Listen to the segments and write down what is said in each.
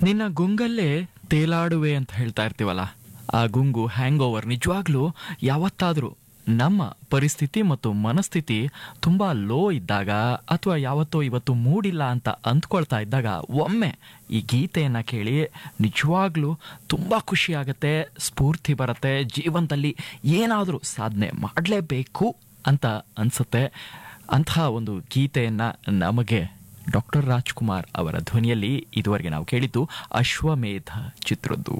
ನಿನ್ನ ಗುಂಗಲ್ಲೇ ತೇಲಾಡುವೆ ಅಂತ ಹೇಳ್ತಾ ಇರ್ತೀವಲ್ಲ ಆ ಗುಂಗು ಹ್ಯಾಂಗ್ ಓವರ್ ನಿಜವಾಗ್ಲೂ ಯಾವತ್ತಾದರೂ ನಮ್ಮ ಪರಿಸ್ಥಿತಿ ಮತ್ತು ಮನಸ್ಥಿತಿ ತುಂಬ ಲೋ ಇದ್ದಾಗ ಅಥವಾ ಯಾವತ್ತೋ ಇವತ್ತು ಮೂಡಿಲ್ಲ ಅಂತ ಅಂದ್ಕೊಳ್ತಾ ಇದ್ದಾಗ ಒಮ್ಮೆ ಈ ಗೀತೆಯನ್ನು ಕೇಳಿ ನಿಜವಾಗ್ಲೂ ತುಂಬ ಖುಷಿ ಆಗುತ್ತೆ ಸ್ಫೂರ್ತಿ ಬರುತ್ತೆ ಜೀವನದಲ್ಲಿ ಏನಾದರೂ ಸಾಧನೆ ಮಾಡಲೇಬೇಕು ಅಂತ ಅನಿಸುತ್ತೆ ಅಂತಹ ಒಂದು ಗೀತೆಯನ್ನು ನಮಗೆ ಡಾಕ್ಟರ್ ರಾಜ್ಕುಮಾರ್ ಅವರ ಧ್ವನಿಯಲ್ಲಿ ಇದುವರೆಗೆ ನಾವು ಕೇಳಿದ್ದು ಅಶ್ವಮೇಧ ಚಿತ್ರದ್ದು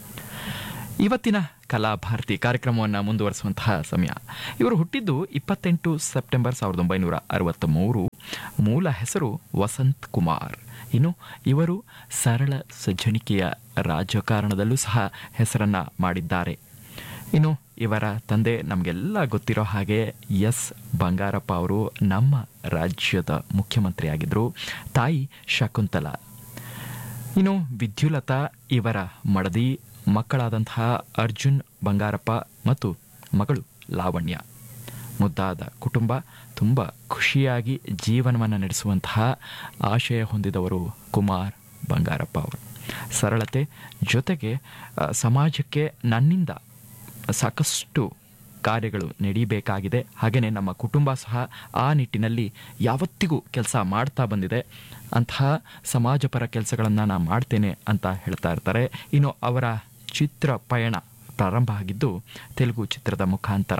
ಇವತ್ತಿನ ಕಲಾಭಾರತಿ ಕಾರ್ಯಕ್ರಮವನ್ನು ಮುಂದುವರಿಸುವಂತಹ ಸಮಯ ಇವರು ಹುಟ್ಟಿದ್ದು ಇಪ್ಪತ್ತೆಂಟು ಸೆಪ್ಟೆಂಬರ್ ಸಾವಿರದ ಒಂಬೈನೂರ ಅರವತ್ತ ಮೂರು ಮೂಲ ಹೆಸರು ವಸಂತ್ ಕುಮಾರ್ ಇನ್ನು ಇವರು ಸರಳ ಸಜ್ಜನಿಕೆಯ ರಾಜಕಾರಣದಲ್ಲೂ ಸಹ ಹೆಸರನ್ನ ಮಾಡಿದ್ದಾರೆ ಇನ್ನು ಇವರ ತಂದೆ ನಮಗೆಲ್ಲ ಗೊತ್ತಿರೋ ಹಾಗೆ ಎಸ್ ಬಂಗಾರಪ್ಪ ಅವರು ನಮ್ಮ ರಾಜ್ಯದ ಮುಖ್ಯಮಂತ್ರಿಯಾಗಿದ್ದರು ತಾಯಿ ಶಕುಂತಲಾ ಇನ್ನು ವಿದ್ಯುಲತಾ ಇವರ ಮಡದಿ ಮಕ್ಕಳಾದಂತಹ ಅರ್ಜುನ್ ಬಂಗಾರಪ್ಪ ಮತ್ತು ಮಗಳು ಲಾವಣ್ಯ ಮುದ್ದಾದ ಕುಟುಂಬ ತುಂಬ ಖುಷಿಯಾಗಿ ಜೀವನವನ್ನು ನಡೆಸುವಂತಹ ಆಶಯ ಹೊಂದಿದವರು ಕುಮಾರ್ ಬಂಗಾರಪ್ಪ ಅವರು ಸರಳತೆ ಜೊತೆಗೆ ಆ, ಸಮಾಜಕ್ಕೆ ನನ್ನಿಂದ ಸಾಕಷ್ಟು ಕಾರ್ಯಗಳು ನಡೀಬೇಕಾಗಿದೆ ಹಾಗೆಯೇ ನಮ್ಮ ಕುಟುಂಬ ಸಹ ಆ ನಿಟ್ಟಿನಲ್ಲಿ ಯಾವತ್ತಿಗೂ ಕೆಲಸ ಮಾಡ್ತಾ ಬಂದಿದೆ ಅಂತಹ ಸಮಾಜಪರ ಕೆಲಸಗಳನ್ನು ನಾನು ಮಾಡ್ತೇನೆ ಅಂತ ಹೇಳ್ತಾ ಇರ್ತಾರೆ ಇನ್ನು ಅವರ ಚಿತ್ರ ಪಯಣ ಪ್ರಾರಂಭ ಆಗಿದ್ದು ತೆಲುಗು ಚಿತ್ರದ ಮುಖಾಂತರ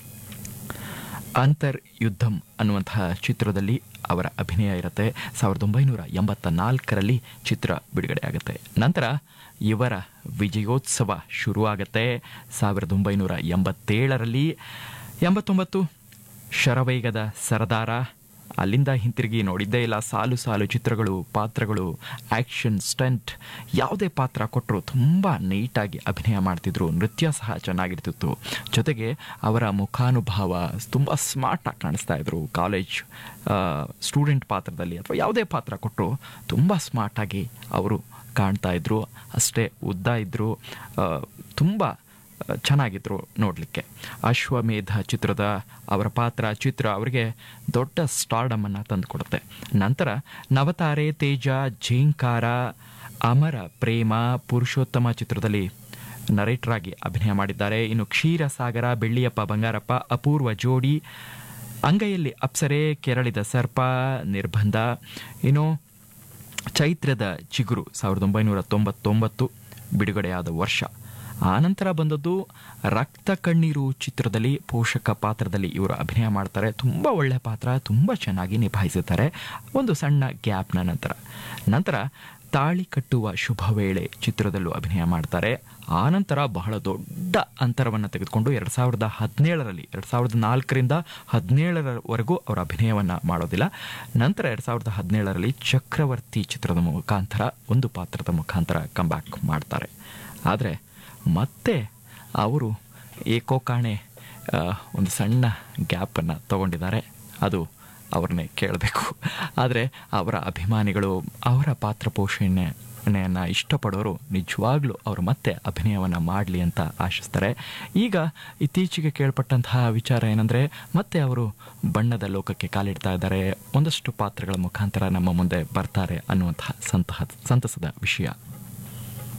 ಅಂತರ್ ಯುದ್ಧಂ ಅನ್ನುವಂತಹ ಚಿತ್ರದಲ್ಲಿ ಅವರ ಅಭಿನಯ ಇರುತ್ತೆ ಸಾವಿರದ ಒಂಬೈನೂರ ಎಂಬತ್ತ ನಾಲ್ಕರಲ್ಲಿ ಚಿತ್ರ ಬಿಡುಗಡೆಯಾಗುತ್ತೆ ನಂತರ ಇವರ ವಿಜಯೋತ್ಸವ ಶುರುವಾಗುತ್ತೆ ಸಾವಿರದ ಒಂಬೈನೂರ ಎಂಬತ್ತೇಳರಲ್ಲಿ ಎಂಬತ್ತೊಂಬತ್ತು ಶರವೇಗದ ಸರದಾರ ಅಲ್ಲಿಂದ ಹಿಂತಿರುಗಿ ನೋಡಿದ್ದೇ ಇಲ್ಲ ಸಾಲು ಸಾಲು ಚಿತ್ರಗಳು ಪಾತ್ರಗಳು ಆ್ಯಕ್ಷನ್ ಸ್ಟಂಟ್ ಯಾವುದೇ ಪಾತ್ರ ಕೊಟ್ಟರು ತುಂಬ ನೀಟಾಗಿ ಅಭಿನಯ ಮಾಡ್ತಿದ್ರು ನೃತ್ಯ ಸಹ ಚೆನ್ನಾಗಿರ್ತಿತ್ತು ಜೊತೆಗೆ ಅವರ ಮುಖಾನುಭಾವ ತುಂಬ ಸ್ಮಾರ್ಟಾಗಿ ಕಾಣಿಸ್ತಾ ಇದ್ರು ಕಾಲೇಜ್ ಸ್ಟೂಡೆಂಟ್ ಪಾತ್ರದಲ್ಲಿ ಅಥವಾ ಯಾವುದೇ ಪಾತ್ರ ಕೊಟ್ಟರು ತುಂಬ ಸ್ಮಾರ್ಟಾಗಿ ಅವರು ಕಾಣ್ತಾ ಇದ್ರು ಅಷ್ಟೇ ಉದ್ದ ಇದ್ದರು ತುಂಬ ಚೆನ್ನಾಗಿದ್ರು ನೋಡಲಿಕ್ಕೆ ಅಶ್ವಮೇಧ ಚಿತ್ರದ ಅವರ ಪಾತ್ರ ಚಿತ್ರ ಅವರಿಗೆ ದೊಡ್ಡ ಸ್ಟಾರ್ಡಮನ್ನು ತಂದುಕೊಡುತ್ತೆ ನಂತರ ನವತಾರೆ ತೇಜ ಝೇಂಕಾರ ಅಮರ ಪ್ರೇಮ ಪುರುಷೋತ್ತಮ ಚಿತ್ರದಲ್ಲಿ ನರೇಟರ್ ಆಗಿ ಅಭಿನಯ ಮಾಡಿದ್ದಾರೆ ಇನ್ನು ಕ್ಷೀರಸಾಗರ ಬೆಳ್ಳಿಯಪ್ಪ ಬಂಗಾರಪ್ಪ ಅಪೂರ್ವ ಜೋಡಿ ಅಂಗೈಯಲ್ಲಿ ಅಪ್ಸರೆ ಕೆರಳಿದ ಸರ್ಪ ನಿರ್ಬಂಧ ಇನ್ನು ಚೈತ್ರದ ಚಿಗುರು ಸಾವಿರದ ಒಂಬೈನೂರ ತೊಂಬತ್ತೊಂಬತ್ತು ಬಿಡುಗಡೆಯಾದ ವರ್ಷ ಆನಂತರ ಬಂದದ್ದು ರಕ್ತ ಕಣ್ಣೀರು ಚಿತ್ರದಲ್ಲಿ ಪೋಷಕ ಪಾತ್ರದಲ್ಲಿ ಇವರು ಅಭಿನಯ ಮಾಡ್ತಾರೆ ತುಂಬ ಒಳ್ಳೆಯ ಪಾತ್ರ ತುಂಬ ಚೆನ್ನಾಗಿ ನಿಭಾಯಿಸುತ್ತಾರೆ ಒಂದು ಸಣ್ಣ ಗ್ಯಾಪ್ನ ನಂತರ ನಂತರ ತಾಳಿ ಕಟ್ಟುವ ಶುಭ ವೇಳೆ ಚಿತ್ರದಲ್ಲೂ ಅಭಿನಯ ಮಾಡ್ತಾರೆ ಆನಂತರ ಬಹಳ ದೊಡ್ಡ ಅಂತರವನ್ನು ತೆಗೆದುಕೊಂಡು ಎರಡು ಸಾವಿರದ ಹದಿನೇಳರಲ್ಲಿ ಎರಡು ಸಾವಿರದ ನಾಲ್ಕರಿಂದ ಹದಿನೇಳರವರೆಗೂ ಅವರ ಅಭಿನಯವನ್ನು ಮಾಡೋದಿಲ್ಲ ನಂತರ ಎರಡು ಸಾವಿರದ ಹದಿನೇಳರಲ್ಲಿ ಚಕ್ರವರ್ತಿ ಚಿತ್ರದ ಮುಖಾಂತರ ಒಂದು ಪಾತ್ರದ ಮುಖಾಂತರ ಕಂಬ್ಯಾಕ್ ಮಾಡ್ತಾರೆ ಆದರೆ ಮತ್ತೆ ಅವರು ಏಕೋಕಾಣೆ ಆ, ಒಂದು ಸಣ್ಣ ಗ್ಯಾಪನ್ನು ತಗೊಂಡಿದ್ದಾರೆ ಅದು ಅವ್ರನ್ನೇ ಕೇಳಬೇಕು ಆದರೆ ಅವರ ಅಭಿಮಾನಿಗಳು ಅವರ ಪಾತ್ರ ಪೋಷಣೆಯನ್ನು ಇಷ್ಟಪಡೋರು ನಿಜವಾಗ್ಲೂ ಅವರು ಮತ್ತೆ ಅಭಿನಯವನ್ನು ಮಾಡಲಿ ಅಂತ ಆಶಿಸ್ತಾರೆ ಈಗ ಇತ್ತೀಚೆಗೆ ಕೇಳ್ಪಟ್ಟಂತಹ ವಿಚಾರ ಏನಂದರೆ ಮತ್ತೆ ಅವರು ಬಣ್ಣದ ಲೋಕಕ್ಕೆ ಕಾಲಿಡ್ತಾ ಇದ್ದಾರೆ ಒಂದಷ್ಟು ಪಾತ್ರಗಳ ಮುಖಾಂತರ ನಮ್ಮ ಮುಂದೆ ಬರ್ತಾರೆ ಅನ್ನುವಂತಹ ಸಂತಹ ಸಂತಸದ ವಿಷಯ